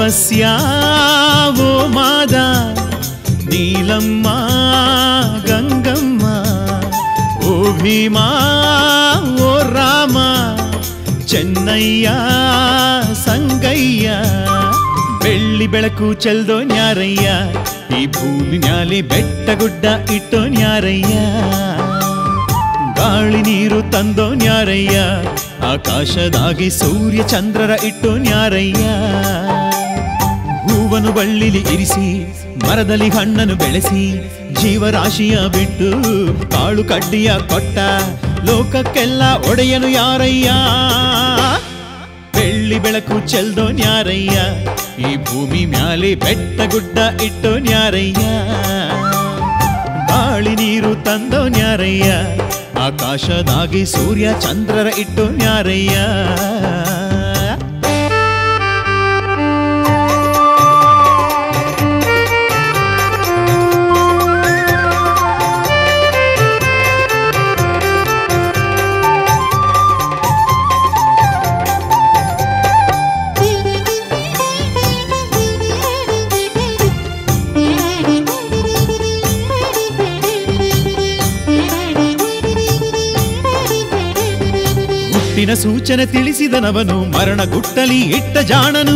ಬಸ್ಯಾ ಓ ಮಾದ ನೀಲಮ್ಮ ಗಂಗಮ್ಮ ಓ ಭೀಮಾ ಓ ರಾಮ ಚೆನ್ನಯ್ಯ ಸಂಗಯ್ಯ ಬೆಳ್ಳಿ ಬೆಳಕು ಚೆಲ್ದೋ ನ್ಯಾರಯ್ಯ ಈ ಭೂಮಿ ಮ್ಯಾಲೆ ಬೆಟ್ಟ ಗುಡ್ಡ ಇಟ್ಟೋ ನ್ಯಾರಯ್ಯ ಗಾಳಿ ನೀರು ತಂದೋ ನ್ಯಾರಯ್ಯ ಆಕಾಶದಾಗಿ ಸೂರ್ಯ ಚಂದ್ರರ ಇಟ್ಟು ನ್ಯಾರಯ್ಯ ಹೂವನು ಬಳ್ಳಿಲಿ ಇರಿಸಿ ಮರದಲ್ಲಿ ಹಣ್ಣನ್ನು ಬೆಳೆಸಿ ಜೀವರಾಶಿಯ ಬಿಟ್ಟು ಕಾಳು ಕಡ್ಡಿಯ ಕೊಟ್ಟ ಲೋಕಕ್ಕೆಲ್ಲ ಒಡೆಯನು ಯಾರಯ್ಯ ಬೆಳ್ಳಿ ಬೆಳಕು ಚೆಲ್ದೋ ನ್ಯಾರಯ್ಯ ಈ ಭೂಮಿ ಮ್ಯಾಲೆ ಬೆಟ್ಟ ಗುಡ್ಡ ಇಟ್ಟೋ ನ್ಯಾರಯ್ಯ ಗಾಳಿ ನೀರು ತಂದೋ ನ್ಯಾರಯ್ಯ ಆಕಾಶದಾಗಿ ಸೂರ್ಯ ಚಂದ್ರರ ಇಟ್ಟು ನ್ಯಾರಯ್ಯ ಹುಟ್ಟಿನ ಸೂಚನೆ ತಿಳಿಸಿದನವನು ಮರಣ ಗುಟ್ಟಲಿ ಇಟ್ಟ ಜಾಣನು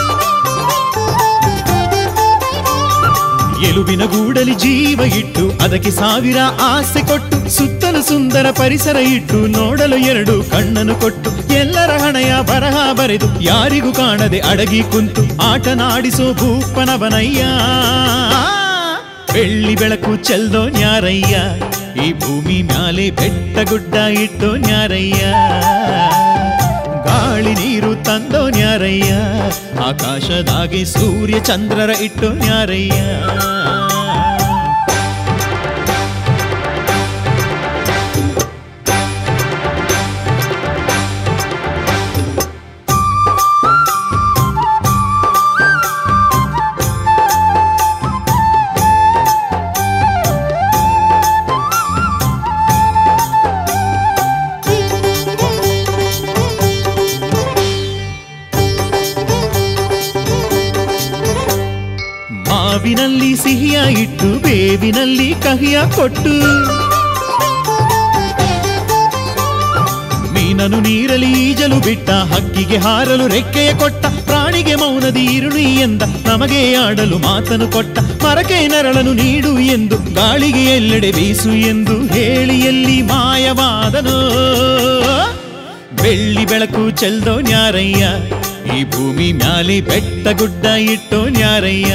ಎಲುಬಿನ ಗೂಡಲಿ ಜೀವ ಇಟ್ಟು ಅದಕ್ಕೆ ಸಾವಿರ ಆಸೆ ಕೊಟ್ಟು ಸುತ್ತಲೂ ಸುಂದರ ಪರಿಸರ ಇಟ್ಟು ನೋಡಲು ಎರಡು ಕಣ್ಣನು ಕೊಟ್ಟು ಎಲ್ಲರ ಹಣೆಯ ಬರಹ ಬರೆದು ಯಾರಿಗೂ ಕಾಣದೆ ಅಡಗಿ ಕುಂತು ಆಟನಾಡಿಸೋ ಭೂಪನವನಯ್ಯ ಬೆಳ್ಳಿ ಬೆಳಕು ಚೆಲ್ದೋ ನ್ಯಾರಯ್ಯ ಈ ಭೂಮಿ ಮ್ಯಾಲೆ ಬೆಟ್ಟ ಗುಡ್ಡ ಇಟ್ಟೋ ನ್ಯಾರಯ್ಯ ಗಾಳಿ ನೀರು ತಂದೋ ನ್ಯಾರಯ್ಯ ಆಕಾಶದಾಗಿ ಸೂರ್ಯ ಚಂದ್ರರ ಇಟ್ಟು ನ್ಯಾರಯ್ಯ ಮಾವಿನಲ್ಲಿ ಸಿಹಿಯ ಇಟ್ಟು ಬೇವಿನಲ್ಲಿ ಕಹಿಯ ಕೊಟ್ಟು ಮೀನನು ನೀರಲಿ ಈಜಲು ಬಿಟ್ಟ ಹಕ್ಕಿಗೆ ಹಾರಲು ರೆಕ್ಕೆಯ ಕೊಟ್ಟ ಪ್ರಾಣಿಗೆ ಮೌನದಿ ಇರುಳಿ ಎಂದ ನಮಗೆ ಆಡಲು ಮಾತನು ಕೊಟ್ಟ ಮರಕ್ಕೆ ನರಳನು ನೀಡು ಎಂದು ಗಾಳಿಗೆ ಎಲ್ಲೆಡೆ ಬೀಸು ಎಂದು ಹೇಳಿ ಎಲ್ಲಿ ಮಾಯವಾದನೋ ಬೆಳ್ಳಿ ಬೆಳಕು ಚೆಲ್ದೋ ನ್ಯಾರಯ್ಯ ಈ ಭೂಮಿ ಮ್ಯಾಲೆ ಬೆಟ್ಟ ಗುಡ್ಡ ಇಟ್ಟೋ ನ್ಯಾರಯ್ಯ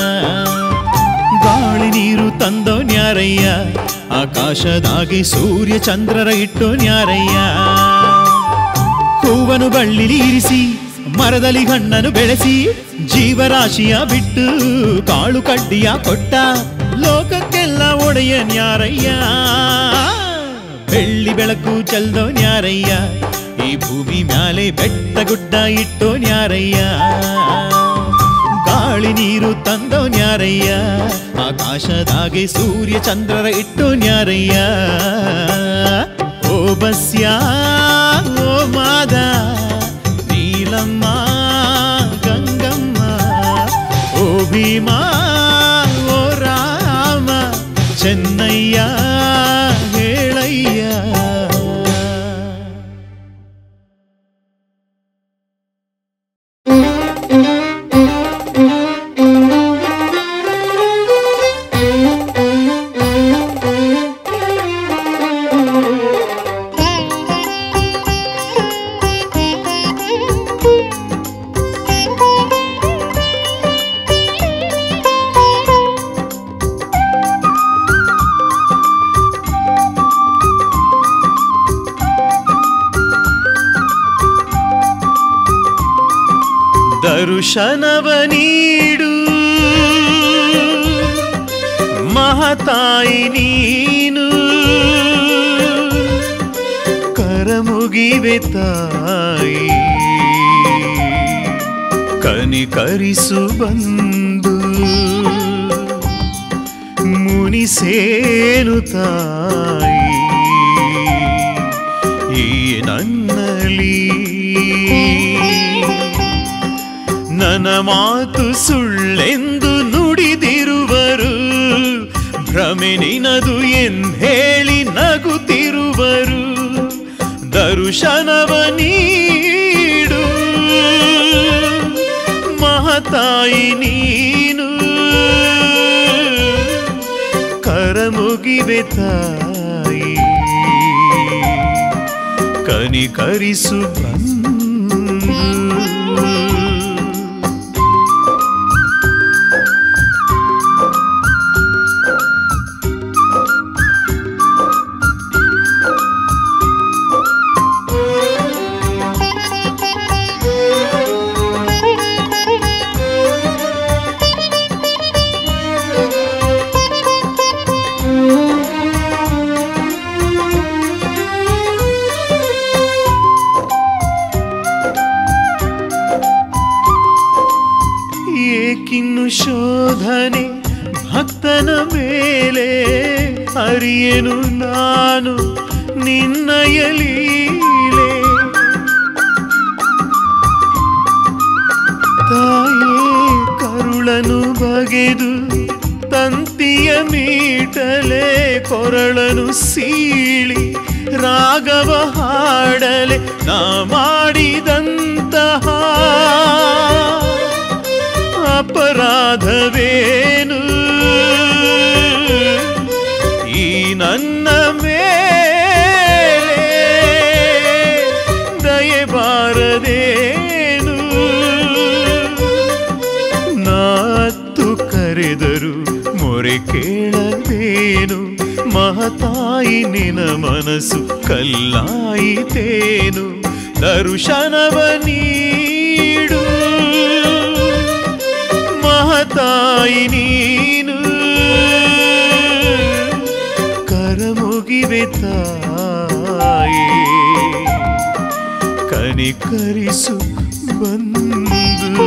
ಗಾಳಿ ನೀರು ತಂದೋ ನ್ಯಾರಯ್ಯ ಆಕಾಶದಾಗಿ ಸೂರ್ಯ ಚಂದ್ರರ ಇಟ್ಟೋ ನ್ಯಾರಯ್ಯ ಹೂವನು ಬಳ್ಳಿಲಿ ಇರಿಸಿ ಮರದಲ್ಲಿ ಹಣ್ಣನ್ನು ಬೆಳೆಸಿ ಜೀವರಾಶಿಯ ಬಿಟ್ಟು ಕಾಳು ಕಡ್ಡಿಯ ಕೊಟ್ಟ ಲೋಕಕ್ಕೆಲ್ಲ ಒಡೆಯ ನ್ಯಾರಯ್ಯ ಬೆಳ್ಳಿ ಬೆಳಕು ಚೆಲ್ದೋ ನ್ಯಾರಯ್ಯ ಈ ಭೂಮಿ ಮ್ಯಾಲೆ ಬೆಟ್ಟ ಗುಡ್ಡ ಇಟ್ಟೋ ನ್ಯಾರಯ್ಯ ಗಾಳಿ ನೀರು ತಂದೋ ನ್ಯಾರಯ್ಯ ಆಕಾಶದಾಗೆ ಸೂರ್ಯ ಚಂದ್ರರ ಇಟ್ಟು ನ್ಯಾರಯ್ಯ ಓ ಬಸ್ಯಾ ಓ ಮಾದ ನೀಲಮ್ಮ ಗಂಗಮ್ಮ ಓ ಭೀಮಾ ಓ ರಾಮ ಚೆನ್ನಯ್ಯ ಹೇಳಯ್ಯ ದರುಶನವ ನೀಡು ಮಹತಾಯಿ ನೀನು ಕರಮುಗಿವೆ ತಾಯಿ ಕನಿಕರಿಸು ಬಂದು ಮುನಿಸೇನು ತಾಯಿ ಈ ನನ್ನಲಿ ನನ್ನ ಮಾತು ಸುಳ್ಳೆಂದು ನುಡಿದಿರುವರು ಭ್ರಮೆ ನಿನದು ಎಂದೇಳಿ ನಗುತ್ತಿರುವರು ದರುಶನವ ನೀಡು ಮಹತಾಯಿ ನೀನು ಕರಮುಗಿವೆ ತಾಯಿ ಕನಿಕರಿಸು ಬಂದು ಏಕಿನ್ನು ಶೋಧನೆ ಭಕ್ತನ ಮೇಲೆ ಅರಿಯನು ನಾನು ನಿನ್ನಯಲೀಲೆ ತಾಯೇ ಕರುಳನು ಬಗೆದು ತಂತಿಯ ಮೀಟಲೆ ಕೊರಳನು ಸೀಳಿ ರಾಗವ ಹಾಡಲೆ ನಾ ಮಾಡಿದಂತಹ ಅಪರಾಧವೇನು ಈ ನನ್ನ ಮೇಲೆ ದಯಬಾರದೇನು ನಾತ್ತು ಕರೆದರು ಮೊರೆ ಕೇಳದೇನು ಮಹತಾಯಿ ನಿನ ಮನಸ್ಸು ಕಲ್ಲಾಯಿತೇನು ದರ್ಶನವ ನೀಡು ಮಹತಾಯಿ ನೀನು ಕರಮುಗಿವೆ ತಾಯಿ ಕನಿಕರಿಸು ಬಂದು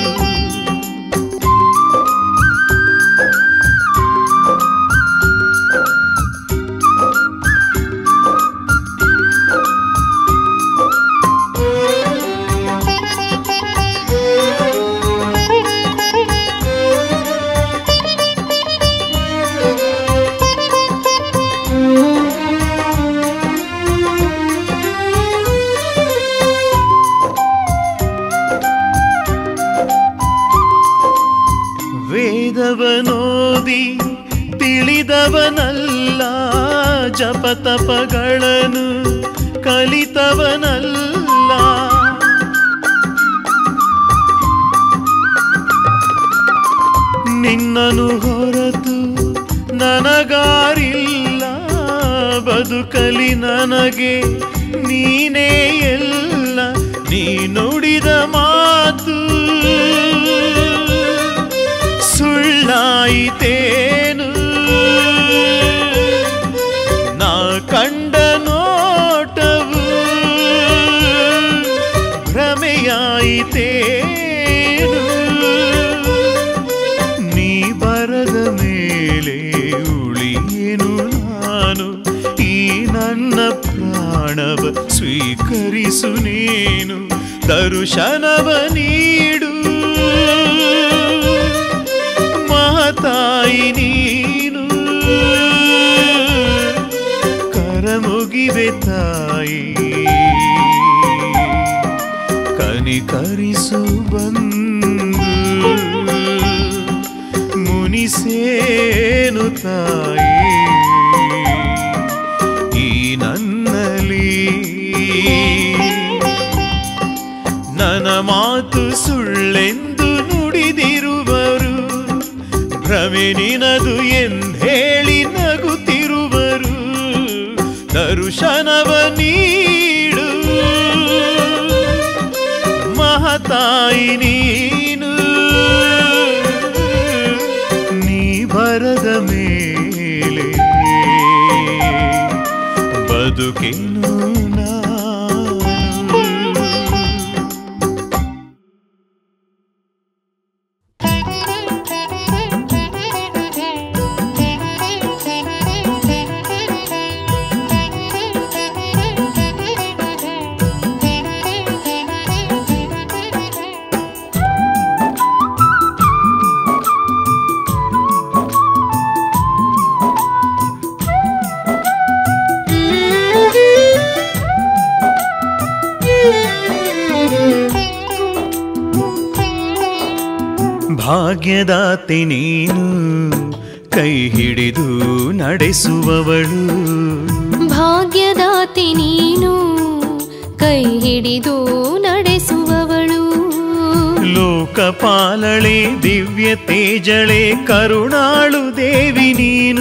ವೇದವನೋದಿ ತಿಳಿದವನಲ್ಲ ಜಪತಪಗಳನ್ನು ಕಲಿತವನಲ್ಲ ನಿನ್ನನು ಹೊರತು ನನಗಾರಿಲ್ಲ ಬದುಕಲಿ ನನಗೆ ನೀನೇ ಎಲ್ಲ ನೀ ನುಡಿದ ಮಾತು ಸುಳ್ಳಾಯಿತೇನು ನಾ ಕಂಡ ನೋಟವು ಭ್ರಮೆಯಾಯಿತೇನು ನೀ ಬರದ ಮೇಲೆ ಉಳಿಯೇನು ನಾನು ಈ ನನ್ನ ಪ್ರಾಣವ ಸ್ವೀಕರಿಸು ನೀನು ದರ್ಶನವ ನೀಡು ಮಹತಾಯಿ ನೀನು ಕರಮುಗಿವೆ ತಾಯಿ ಕನಿಕರಿಸು ಬಂದು ಮುನಿಸೇನು ತಾಯಿ ಈ ನನ್ನಲಿ ನನ್ನ ಮಾತು ಸುಳ್ಳೆಂದು ನುಡಿದಿರುವರು ಭ್ರಮೆ ನಿನದು ಎಂದೇಳಿ ನಗುತ್ತಿರುವರು ದರ್ಶನವ ನೀಡು ಮಹತಾಯಿ ನೀನು ನೀ ಬರದ ಮೇಲೆ ಬದುಕೆನು ನಾನು Thank you. ಭಾಗ್ಯದಾತೆ ನೀನು ಕೈ ಹಿಡಿದು ನಡೆಸುವವಳು ಭಾಗ್ಯದಾತೆ ನೀನು ಕೈ ಹಿಡಿದು ನಡೆಸುವವಳು ಲೋಕಪಾಲಳೆ ದಿವ್ಯ ತೇಜಳೆ ಕರುಣಾಳು ದೇವಿ ನೀನು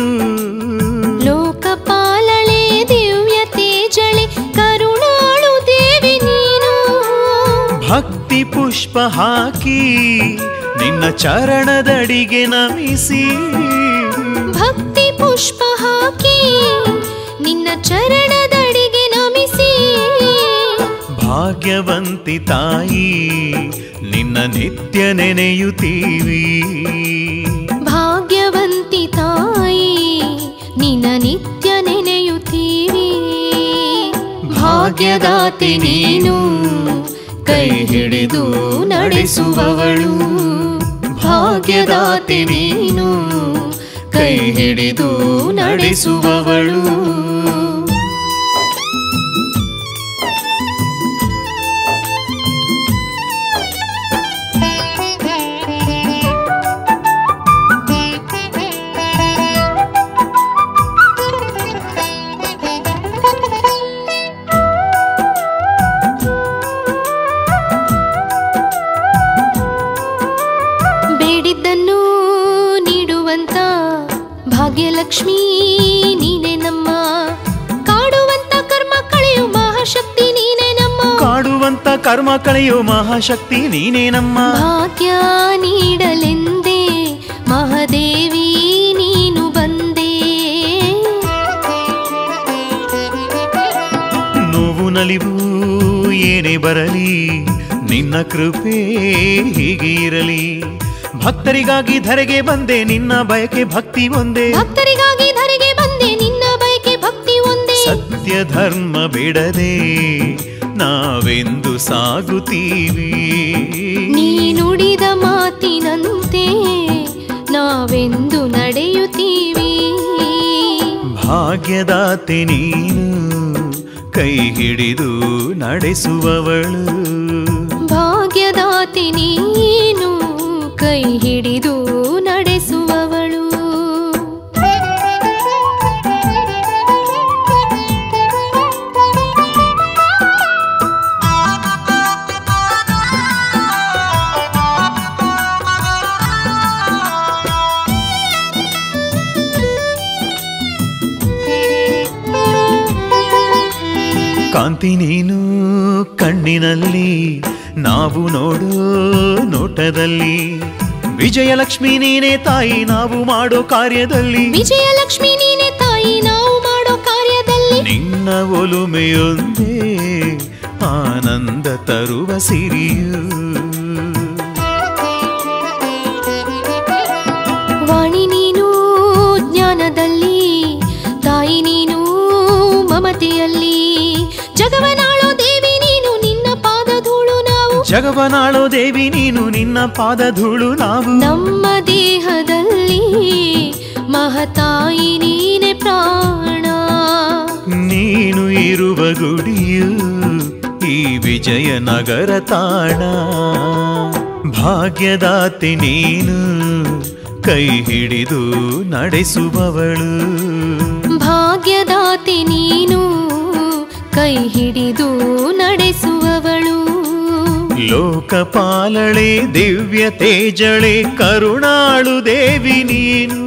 ಲೋಕಪಾಲಳೆ ದಿವ್ಯ ತೇಜಳೆ ಕರುಣಾಳು ದೇವಿ ನೀನು ಭಕ್ತಿ ಪುಷ್ಪ ಹಾಕಿ ನಿನ್ನ ಚರಣದಡಿಗೆ ನಮಿಸಿ ಭಕ್ತಿ ಪುಷ್ಪ ಹಾಕಿ ನಿನ್ನ ಚರಣದಡಿಗೆ ನಮಿಸಿ ಭಾಗ್ಯವಂತಿ ತಾಯಿ ನಿನ್ನ ನಿತ್ಯ ನೆನೆಯುತ್ತೀವಿ ಭಾಗ್ಯವಂತಿ ತಾಯಿ ನಿನ್ನ ನಿತ್ಯ ನೆನೆಯುತ್ತೀವಿ ಭಾಗ್ಯದಾತೆ ನೀನು ಕೈ ಹಿಡಿದು ನಡೆಸುವವಳು ಭಾಗ್ಯದಾತೆ ನೀನು ಕೈ ಹಿಡಿದು ನಡೆಸುವವಳು ಬೇಡಿದ್ದನ್ನು ನೀಡುವಂತ ಭಾಗ್ಯಲಕ್ಷ್ಮೀ ನೀನೆ ನಮ್ಮ ಕಾಡುವಂತ ಕರ್ಮ ಕಳೆಯು ಮಹಾಶಕ್ತಿ ನೀನೆ ನಮ್ಮ ಕಾಡುವಂತ ಕರ್ಮ ಕಳೆಯೋ ಮಹಾಶಕ್ತಿ ನೀನೇ ನಮ್ಮ ಭಾಗ್ಯ ನೀಡಲೆಂದೇ ಮಹಾದೇವಿ ನೀನು ಬಂದೆ ನೋವು ನಲಿವು ಏನೇ ಬರಲಿ ನಿನ್ನ ಕೃಪೆ ಹೀಗೆ ಇರಲಿ ಭಕ್ತರಿಗಾಗಿ ಧರೆಗೆ ಬಂದೆ ನಿನ್ನ ಬಯಕೆ ಭಕ್ತಿ ಒಂದೇ ಭಕ್ತರಿಗಾಗಿ ಧರೆಗೆ ಬಂದೆ ನಿನ್ನ ಬಯಕೆ ಭಕ್ತಿ ಒಂದೇ ಸತ್ಯ ಧರ್ಮ ಬಿಡದೆ ನಾವೆಂದು ಸಾಗುತ್ತೀವಿ ನೀ ನುಡಿದ ಮಾತಿನಂತೆ ನಾವೆಂದು ನಡೆಯುತ್ತೀವಿ ಭಾಗ್ಯದಾತೆ ನೀನು ಕೈ ಹಿಡಿದು ನಡೆಸುವವಳು ಭಾಗ್ಯದಾತೆ ನೀನು ಕೈ ಹಿಡಿದು ನಡೆಸುವವಳು ಕಾಂತಿ ನೀನು ಕಣ್ಣಿನಲ್ಲಿ ನಾವು ನೋಡೋ ನೋಟದಲ್ಲಿ ವಿಜಯಲಕ್ಷ್ಮಿ ನೀನೇ ತಾಯಿ ನಾವು ಮಾಡೋ ಕಾರ್ಯದಲ್ಲಿ ವಿಜಯಲಕ್ಷ್ಮಿ ನೀನೆ ತಾಯಿ ನಾವು ಮಾಡೋ ಕಾರ್ಯದಲ್ಲಿ ನಿನ್ನ ಒಲುಮೆಯೊಂದೇ ಆನಂದ ತರುವ ಸಿರಿಯು ವಾಣಿ ನೀನು ಜ್ಞಾನದಲ್ಲಿ ತಾಯಿ ನೀನು ಮಮತೆಯಲ್ಲಿ ಜಗವನಾಳೋ ದೇವಿ ನೀನು ನಿನ್ನ ಪಾದ ಧೂಳು ನಾವು ಜಗವನಾಳೋ ದೇವಿ ನೀನು ನಿನ್ನ ಪಾದ ಧೂಳು ನಾವು ನಮ್ಮ ದೇಹದಲ್ಲಿ ಮಹತಾಯಿ ನೀನೆ ಪ್ರಾಣ ನೀನು ಇರುವ ಗುಡಿಯು ಈ ವಿಜಯನಗರ ತಾಣ ಭಾಗ್ಯದಾತೆ ನೀನು ಕೈ ಹಿಡಿದು ನಡೆಸುವವಳು ಭಾಗ್ಯದಾತೆ ನೀನು ಕೈ ಹಿಡಿದು ನಡೆಸುವವಳು ಲೋಕಪಾಲಳೆ ದಿವ್ಯ ತೇಜಳೆ ಕರುಣಾಳು ದೇವಿ ನೀನು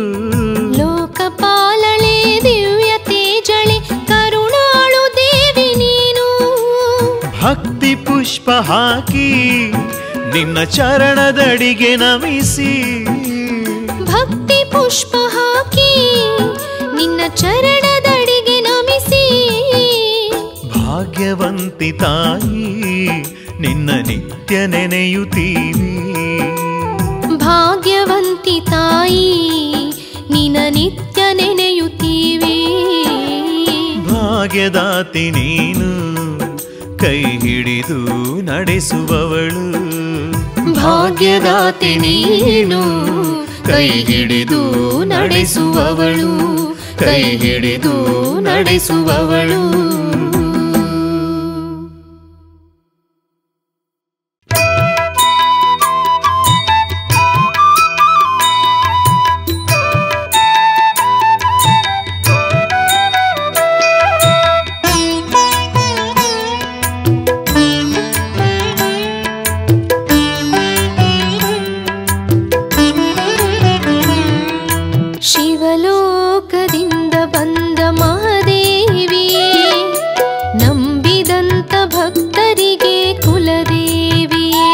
ಲೋಕಪಾಲಳೆ ದಿವ್ಯ ತೇಜಳೆ ಕರುಣಾಳು ದೇವಿ ನೀನು ಭಕ್ತಿ ಪುಷ್ಪ ಹಾಕಿ ನಿನ್ನ ಚರಣದಡಿಗೆ ನಮಿಸಿ ಭಕ್ತಿ ಪುಷ್ಪ ಹಾಕಿ ನಿನ್ನ ಚರಣದಡಿಗೆ ನಮಿಸಿ ಭಾಗ್ಯವಂತಿ ತಾಯಿ ನಿನ್ನ ನಿತ್ಯ ನೆನೆಯುತ್ತೀವಿ ಭಾಗ್ಯವಂತಿ ತಾಯಿ ನಿನ ನಿತ್ಯ ನೆನೆಯುತ್ತೀವಿ ಭಾಗ್ಯದಾತಿ ನೀನು ಕೈ ಹಿಡಿದು ನಡೆಸುವವಳು ಭಾಗ್ಯದಾತೆ ನೀನು ಕೈ ಹಿಡಿದು ನಡೆಸುವವಳು ಕೈ ಹಿಡಿದು ನಡೆಸುವವಳು ಶಿವಲೋಕದಿಂದ ಬಂದ ಮಹಾದೇವಿಯೇ ನಂಬಿದಂತ ಭಕ್ತರಿಗೆ ಕುಲದೇವಿಯೇ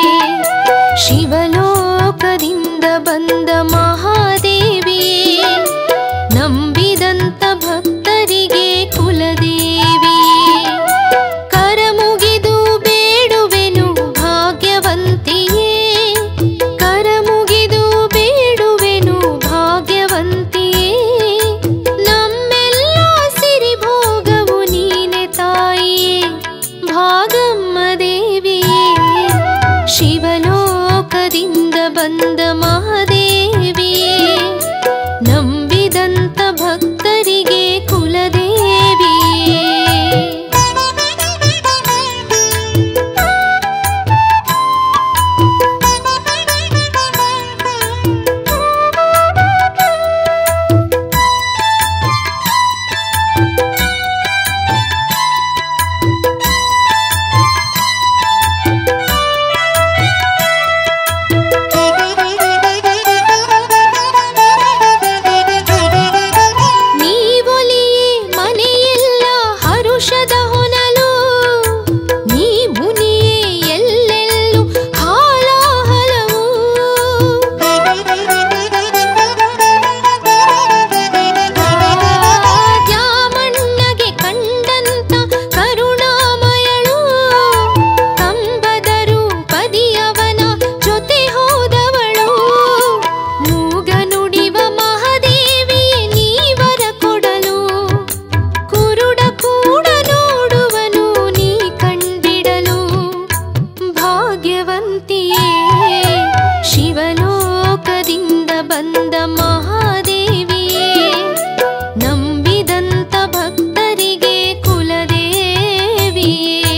ಶಿವಲೋಕದಿಂದ ಬಂದ ಮಹಾದೇವಿಯೇ ನಂಬಿದಂತ ಭಕ್ತರಿಗೆ ಕುಲದೇವಿಯೇ ಕರಮುಗಿದು ಬೇಡುವೆನು ಭಾಗ್ಯವಂತಿಯೇ ಕರಮುಗಿದು ಬೇಡುವೆನು ಭಾಗ್ಯವಂತಿಯೇ ನಮ್ಮೆಲ್ಲ ಸಿರಿ ಭೋಗವು ನೀನೆ ತಾಯಿಯೇ ಭಾಗಮ್ಮ ದೇವಿಯೇ ಶಿವಲೋಕದಿಂದ ಬಂದ ಮಹಾದೇವಿಯೇ ನಂಬಿದಂತ ಭಕ್ತರಿಗೆ ಕುಲದೇವಿಯೇ ನೀವೊಲಿಯೇ ಮನೆಯೆಲ್ಲ ಹರುಷದ ಹೊನಲು ನೀ ಮುನಿಯೇ ಎಲ್ಲೆಲ್ಲೂ ಹಾಲಾಹಲವು ದ್ಯಾಮಣ್ಣಗೆ ಕಂಡಂತ ಕರುಣಾಮಯಳು ಕಂಬದರು ಪದಿಯವನ ಜೊತೆ ಹೋದವಳು ಮೂಗ ನುಡಿವ ಮಹಾದೇವಿಯೇ ನೀವರ ಕೊಡಲು ಕುರುಡ ಕೂಡ ನೋಡುವನು ನೀ ಕಂಡಿಡಲು ಭಾಗ್ಯವಂತಿಯೇ ಶಿವಲೋಕದಿಂದ ಬಂದ ಮಹಾದೇವಿಯೇ ನಂಬಿದಂತ ಭಕ್ತರಿಗೆ ಕುಲದೇವಿಯೇ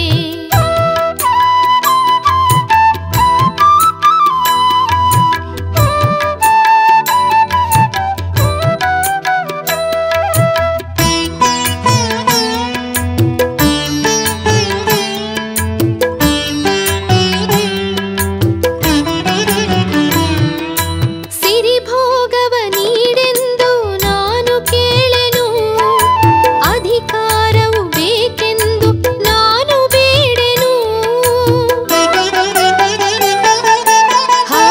ಸಿರಿ ಭೋಗವ ನೀಡೆಂದು ನಾನು ಕೇಳೆನು ಅಧಿಕಾರವು ಬೇಕೆಂದು ನಾನು ಬೇಡೆನು ಹಾ,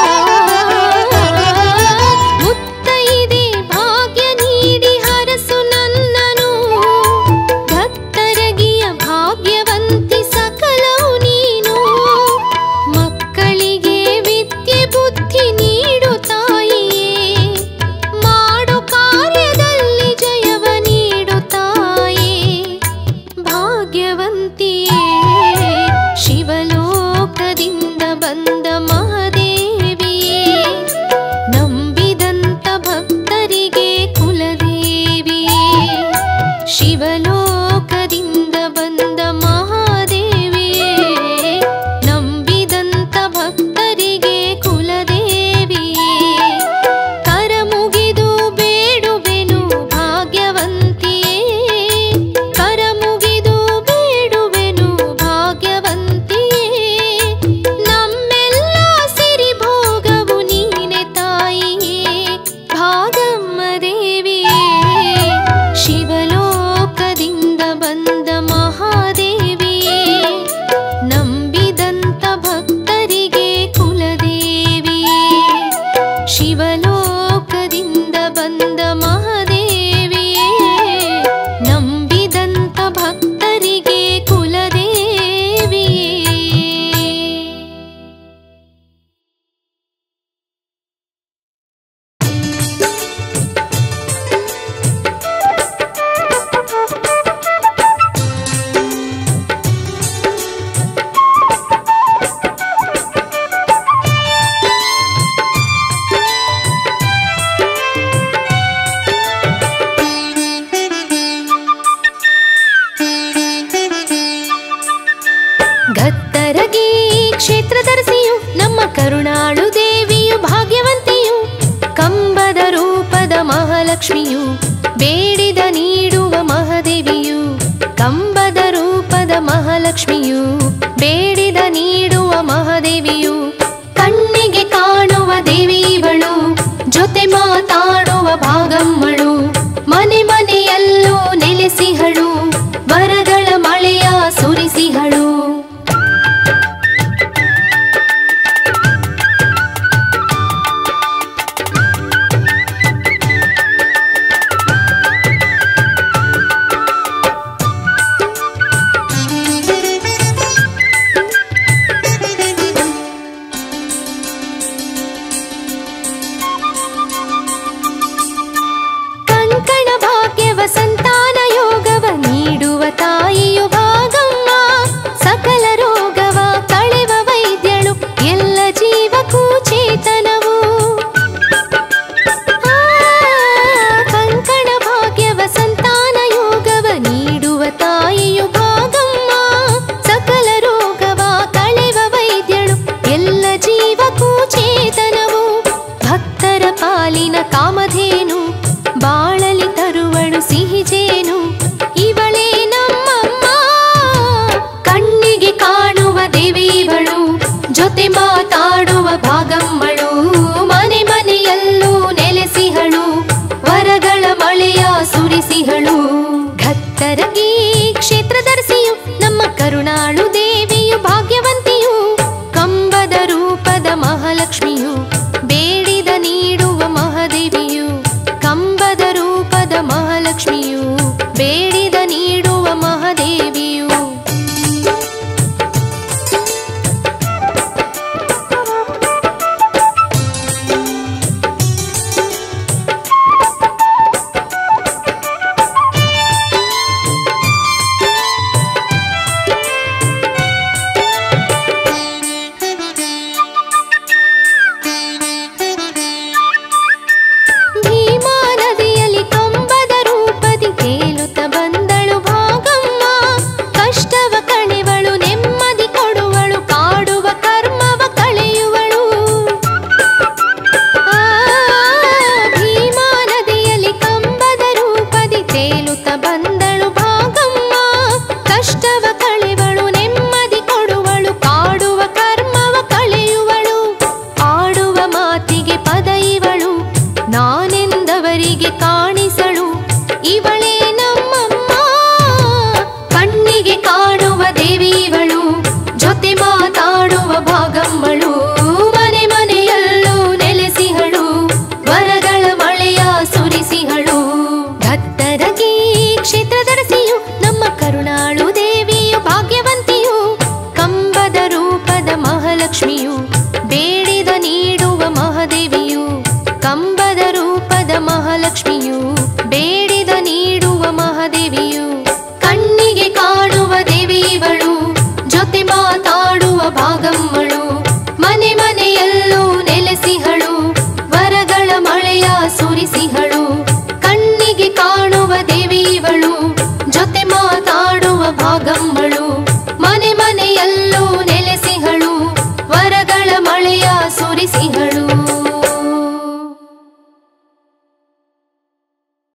ಮುತ್ತೈದೆ ಭಾಗ್ಯ ನೀಡಿ ಹರಸು ನನ್ನನು ಭಕ್ತರಗಿಯ ಭಾಗ್ಯವಂತಿ ಸಕಲವು ನೀನು ಮಕ್ಕಳಿಗೆ ವಿದ್ಯೆ ಬುದ್ಧಿ ನೀಡು ತಾಯಿಯೇ ಮಾಡು ಕಾರ್ಯದಲ್ಲಿ ಜಯವ ನೀಡು ತಾಯೇ ಭಾಗ್ಯವಂತಿಯೇ ಶಿವಲೋಕದಿಂದ ಬಂದ ಮಹಾದೇವಿಯೇ ನಂಬಿದಂತ ಭಕ್ತರಿಗೆ ಕುಲದೇವಿಯೇ ಶಿವಲೋಕದಿಂದ ಬಂದ ಮಹಾದೇವಿಯೇ ನಂಬಿದಂತ ಭಕ್ತರಿಗೆ ಕುಲದೇವಿಯೇ ಕರಮುಗಿದು ಬೇಡುವೆನು ಭಾಗ್ಯವಂತಿಯೇ ಕರಮುಗಿದು ಬೇಡುವೆನು ಭಾಗ್ಯವಂತಿಯೇ ನಮ್ಮೆಲ್ಲ ಸಿರಿ ಭೋಗವು ನೀನೆ ತಾಯಿಯೇ ಭಾಗಮ್ಮ ದೇವಿಯೇ ಶಿವಲೋಕದಿಂದ ಬಂದ ಮಹಾದೇವಿಯೇ ನಂಬಿದಂತ ಭಕ್ತರಿಗೆ ಕುಲದೇವಿಯೇ ಶಿವಲೋಕದಿಂದ ಬಂದ ಮಹಾದೇವಿಯೇ ನಂಬಿದಂತ ಭಕ್ತರಿಗೆ ಕುಲದೇವಿಯೇ ಗತ್ತರಗಿ ಕ್ಷೇತ್ರದರ್ಶಿಯು ನಮ್ಮ ಕರುಣಾಳು ದೇವಿಯು ಭಾಗ್ಯವಂತಿಯು ಕಂಬದ ರೂಪದ ಮಹಾಲಕ್ಷ್ಮಿಯು ಬೇಡಿದ ನೀಡುವ ಮಹಾದೇವಿಯು ಕಂಬದ ರೂಪದ ಮಹಾಲಕ್ಷ್ಮಿಯು ಬೇಡಿದ ನೀಡುವ ಮಹಾದೇವಿಯು ಕಣ್ಣಿಗೆ ಕಾಣುವ ದೇವಿಯವಳು ಜೊತೆ ಮಾತಾ ಕಾಡುವ ಭಾಗಮ್ಮಳು ಮನೆ ಮನೆಯಲ್ಲೂ ನೆಲೆಸಿಹಳು ವರಗಳ ಮಳೆಯ ಸುರಿಸಿಹಳು ಕಂಕಣ ಭಾಗ್ಯವ ಸಂತಾನ ಯೋಗವ ನೀಡುವ ತಾಯಿಯು ಭಾಗಮ್ಮ ಸಕಲ ರೋಗವ ಕಳೆವ ವೈದ್ಯಳು ಎಲ್ಲ ಜೀವಕ್ಕೂ ಚೇತನವು ಆ, ಕಂಕಣ ಭಾಗ್ಯವ ಸಂತಾನ ಯೋಗವ ನೀಡುವ ತಾಯಿಯು ಭಾಗಮ್ಮ ಸಕಲ ರೋಗವ ಕಳೆವ ವೈದ್ಯಳು ಎಲ್ಲ ಜೀವಕ್ಕೂ ಚೇತನವು ಭಕ್ತರ ಪಾಲಿನ ಕಾಮಧೇನು ಬಾಳಲಿ ತರುವಳು ಸಿಹಿಜೇನು ಇವಳೇ ನಮ್ಮಮ್ಮ ಕಣ್ಣಿಗೆ ಕಾಣುವ ದೇವಿವಳು ಜೊತೆ ಮಾತಾಡುವ ಭಾಗಮ್ಮಳು ಮನೆ ಮನೆಯಲ್ಲೂ ನೆಲೆಸಿಹಳು ವರಗಳ ಮಳೆಯ ಸುರಿಸಿಹಳು ಭಕ್ತರಗಿ ಕ್ಷೇತ್ರದರ್ಶಿಯು ನಮ್ಮ ಕರುಣಾಳು ದೇವಿಯು ಭಾಗ್ಯವಂತಿಯು ಕಂಬದ ರೂಪದ ಮಹಾಲಕ್ಷ್ಮಿಯು ಬೇಡಿದ ನೀಡುವ ಮಹಾದೇವಿಯು ಕಂಬದ ರೂಪದ ಮಹಾಲಕ್ಷ್ಮಿಯು ಬೇಡಿದ ನೀಡುವ ಮಹಾದೇವಿಯು ಭೀಮಾ ನದಿಯಲ್ಲಿ ಕಂಬದ ರೂಪದಿ ತೇಲುತ್ತ ಬಂದಳು ಭಾಗಮ್ಮ ಕಷ್ಟವ ಕಳೆವಳು ನೆಮ್ಮದಿ ಕೊಡುವಳು ಕಾಡುವ ಕರ್ಮವ ಕಳೆಯುವಳು ಆ, ಭೀಮಾ ನದಿಯಲ್ಲಿ ಕಂಬದ ರೂಪದಿ ತೇಲುತ್ತ ಬಂದಳು ಭಾಗಮ್ಮ ಕಷ್ಟವ ಕಳೆವಳು ನೆಮ್ಮದಿ ಕೊಡುವಳು ಕಾಡುವ ಕರ್ಮವ ಕಳೆಯುವಳು ಆಡುವ ಮಾತಿಗೆ ಪದ ಇವಳು ನಾ